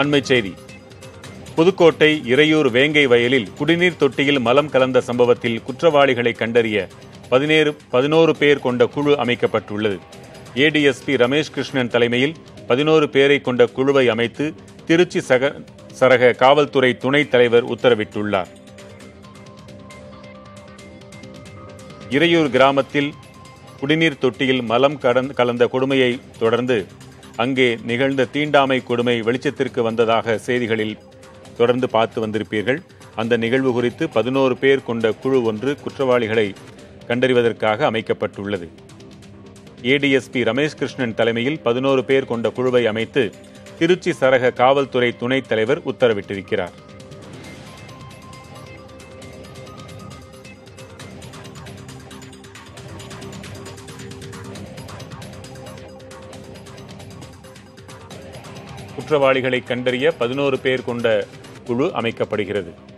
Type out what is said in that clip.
அண்மைச் செய்தி புதுக்கோட்டை இறையூர் வேங்கை வயலில் குடிநீர் தொட்டியில் மலம் கலந்த சம்பவத்தில் குற்றவாளிகளை கண்டறிய பதினேழு பதினோரு பேர் கொண்ட குழு அமைக்கப்பட்டுள்ளது ஏடிஎஸ்பி ரமேஷ் கிருஷ்ணன் தலைமையில் பதினோரு பேரை கொண்ட குழுவை அமைத்து திருச்சி சக சரக காவல்துறை துணைத் தலைவர் உத்தரவிட்டுள்ளார் இறையூர் கிராமத்தில் குடிநீர் தொட்டியில் மலம் கடந்- கலந்த கொடுமையை தொடர்ந்து அங்கே நிகழ்ந்த தீண்டாமை கொடுமை வெளிச்சத்திற்கு வந்ததாக செய்திகளில் தொடர்ந்து பார்த்து வந்திருப்பீர்கள் அந்த நிகழ்வு குறித்து பதினோரு பேர் கொண்ட குழு ஒன்று குற்றவாளிகளை கண்டறிவதற்காக அமைக்கப்பட்டுள்ளது ஏடிஎஸ்பி ரமேஷ் கிருஷ்ணன் தலைமையில் பதினோரு பேர் கொண்ட குழுவை அமைத்து திருச்சி சரக காவல்துறை துணைத் தலைவர் உத்தரவிட்டிருக்கிறார் குற்றவாளிகளை கண்டறிய பதினோரு பேர் கொண்ட குழு அமைக்கப்படுகிறது